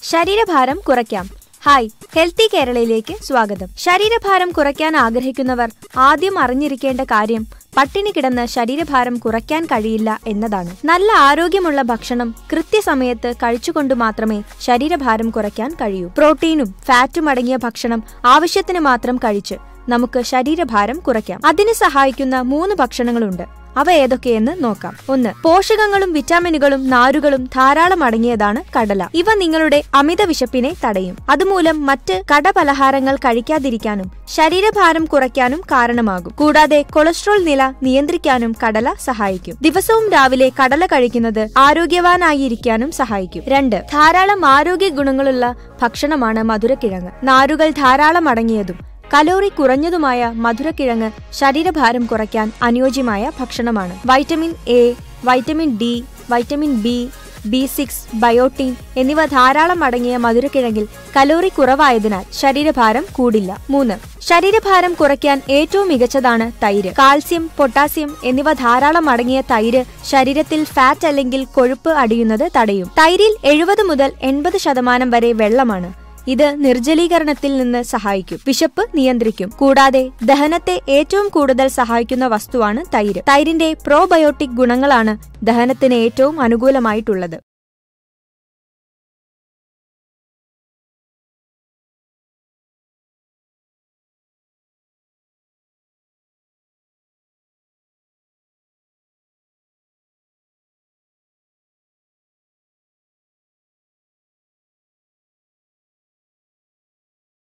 ശരീരഭാരം കുറയ്ക്കാം hi healthy കേരളയിലേക്ക് സ്വാഗതം ശരീരഭാരം കുറയ്ക്കാൻ ആഗ്രഹിക്കുന്നവർ ആദ്യം അറിഞ്ഞിരിക്കേണ്ട കാര്യം പട്ടിണി കിടന്ന് ശരീരഭാരം കുറയ്ക്കാൻ കഴിയില്ല എന്നതാണ് നല്ല ആരോഗ്യമുള്ള ഭക്ഷണം കൃത്യസമയത്ത് കഴിച്ചുകൊണ്ട് മാത്രമേ ശരീരഭാരം കുറയ്ക്കാൻ കഴിയൂ പ്രോട്ടീനും ഫാറ്റും അടങ്ങിയ ഭക്ഷണം ആവശ്യത്തിന് മാത്രം കഴിച്ച് നമുക്ക് ശരീരഭാരം കുറയ്ക്കാം അതിന് സഹായിക്കുന്ന മൂന്ന് ഭക്ഷണങ്ങളുണ്ട് അവ ഏതൊക്കെയെന്ന് നോക്കാം ഒന്ന് പോഷകങ്ങളും വിറ്റാമിനുകളും നാരുകളും ധാരാളം അടങ്ങിയതാണ് കടല ഇവ നിങ്ങളുടെ അമിത വിശപ്പിനെ തടയും അതുമൂലം മറ്റ് കടപലഹാരങ്ങൾ കഴിക്കാതിരിക്കാനും ശരീരഭാരം കുറയ്ക്കാനും കാരണമാകും കൂടാതെ കൊളസ്ട്രോൾ നില നിയന്ത്രിക്കാനും കടല സഹായിക്കും ദിവസവും രാവിലെ കടല കഴിക്കുന്നത് ആരോഗ്യവാനായിരിക്കാനും സഹായിക്കും രണ്ട് ധാരാളം ആരോഗ്യ ഗുണങ്ങളുള്ള ഭക്ഷണമാണ് മധുരക്കിഴങ്ങ് നാരുകൾ ധാരാളം അടങ്ങിയതും കലോറി കുറഞ്ഞതുമായ മധുരക്കിഴങ്ങ് ശരീരഭാരം കുറയ്ക്കാൻ അനുയോജ്യമായ ഭക്ഷണമാണ് vitamin A vitamin D vitamin B B six biotin എന്നിവ ധാരാളം അടങ്ങിയ മധുരക്കിഴങ്ങിൽ കലോറി കുറവായതിനാൽ ശരീരഭാരം കൂടില്ല മൂന്ന് ശരീരഭാരം കുറയ്ക്കാൻ ഏറ്റവും മികച്ചതാണ് തൈര് കാൽസ്യം പൊട്ടാസ്യം എന്നിവ ധാരാളം അടങ്ങിയ തൈര് ശരീരത്തിൽ ഫാറ്റ് അല്ലെങ്കിൽ കൊഴുപ്പ് അടിയുന്നത് തടയും തൈരിൽ എഴുപത് മുതൽ എൺപത് ശതമാനം വരെ വെള്ളമാണ് ഇത് നിർജ്ജലീകരണത്തിൽ നിന്ന് സഹായിക്കും വിശപ്പ് നിയന്ത്രിക്കും കൂടാതെ ദഹനത്തെ ഏറ്റവും കൂടുതൽ സഹായിക്കുന്ന വസ്തുവാണ് തൈര് തൈരിന്റെ പ്രോബയോട്ടിക് ഗുണങ്ങളാണ് ദഹനത്തിന് ഏറ്റവും അനുകൂലമായിട്ടുള്ളത്